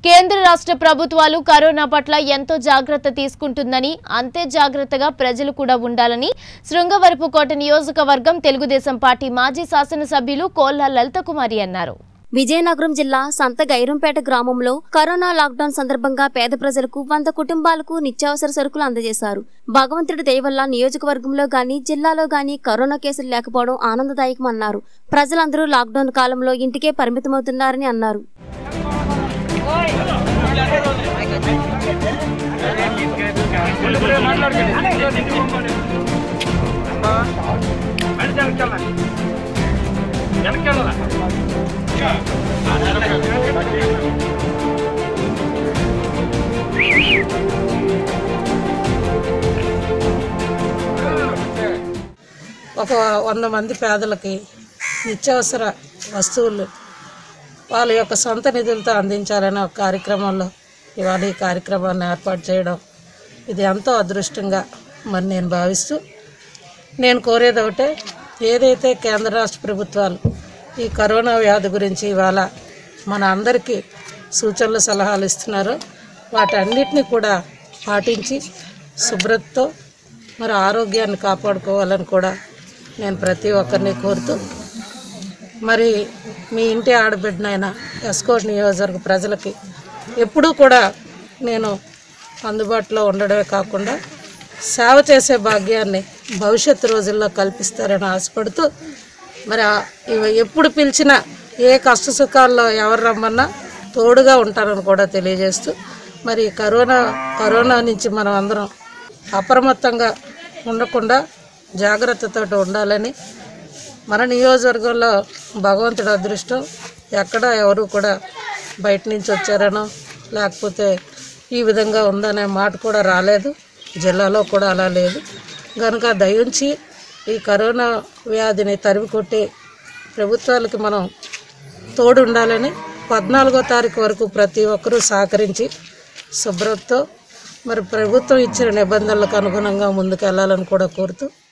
కేంద్ర రాష్ట్ర ప్రభుత్వాలు కరోనా పట్ల ఎంతో జాగ్రత్త తీసుకుంటుందని అంతే జాగ్రత్తగా ప్రజలు కూడా ఉండాలని శృంగవరపుకోట నియోజకవర్గం తెలుగుదేశం పార్టీ మాజీ శాసనసభ్యులు కోల్లా లలితకుమారి అన్నారు విజయనగరం జిల్లా సంత గైరంపేట గ్రామంలో కరోనా లాక్డౌన్ సందర్భంగా పేద ప్రజలకు వంద కుటుంబాలకు నిత్యావసర సరుకులు అందజేశారు భగవంతుడి దయ వల్ల నియోజకవర్గంలో గాని జిల్లాలో గాని కరోనా కేసులు లేకపోవడం ఆనందదాయకమన్నారు ప్రజలందరూ లాక్డౌన్ కాలంలో ఇంటికే పరిమితమవుతున్నారని అన్నారు ఒక వంద మంది పేదలకి నిత్యావసర వస్తువులు వాళ్ళ యొక్క సొంత నిధులతో అందించాలనే ఒక కార్యక్రమంలో ఇవాళ ఈ కార్యక్రమాన్ని ఏర్పాటు చేయడం ఇది ఎంతో అదృష్టంగా మరి నేను భావిస్తూ నేను కోరేది ఒకటే ఏదైతే కేంద్ర రాష్ట్ర ప్రభుత్వాలు ఈ కరోనా వ్యాధి గురించి ఇవాళ మన అందరికీ సూచనలు సలహాలు ఇస్తున్నారో వాటన్నిటిని కూడా పాటించి శుభ్రతతో మరి ఆరోగ్యాన్ని కాపాడుకోవాలని కూడా నేను ప్రతి ఒక్కరిని కోరుతూ మరి మీ ఇంటి ఆడబిడ్డనైనా ఎస్కోట్ నియోజకవర్గ ప్రజలకి ఎప్పుడూ కూడా నేను అందుబాటులో ఉండడమే కాకుండా సేవ చేసే భాగ్యాన్ని భవిష్యత్తు రోజుల్లో కల్పిస్తారని ఆశపడుతూ మరి ఆ- ఇవి ఎప్పుడు పిలిచినా ఏ కష్ట సుఖాల్లో ఎవరు రమ్మన్నా తోడుగా ఉంటారని కూడా తెలియజేస్తూ మరి ఈ కరోనా కరోనా నుంచి మనం అందరం అప్రమత్తంగా ఉండకుండా జాగ్రత్తతో ఉండాలని మన నియోజకవర్గంలో భగవంతుడి అదృష్టం ఎక్కడ ఎవరు కూడా బయట నుంచి వచ్చారనో లేకపోతే ఈ విధంగా ఉందనే మాట కూడా రాలేదు జిల్లాలో కూడా అలా లేదు కనుక దయించి ఈ కరోనా వ్యాధిని తరిమి కొట్టి ప్రభుత్వాలకి మనం తోడు ఉండాలని పద్నాలుగో తారీఖు వరకు ప్రతి ఒక్కరూ సహకరించి శుభ్రతతో మరి ప్రభుత్వం ఇచ్చిన నిబంధనలకు అనుగుణంగా ముందుకు వెళ్ళాలని కూడా కోరుతూ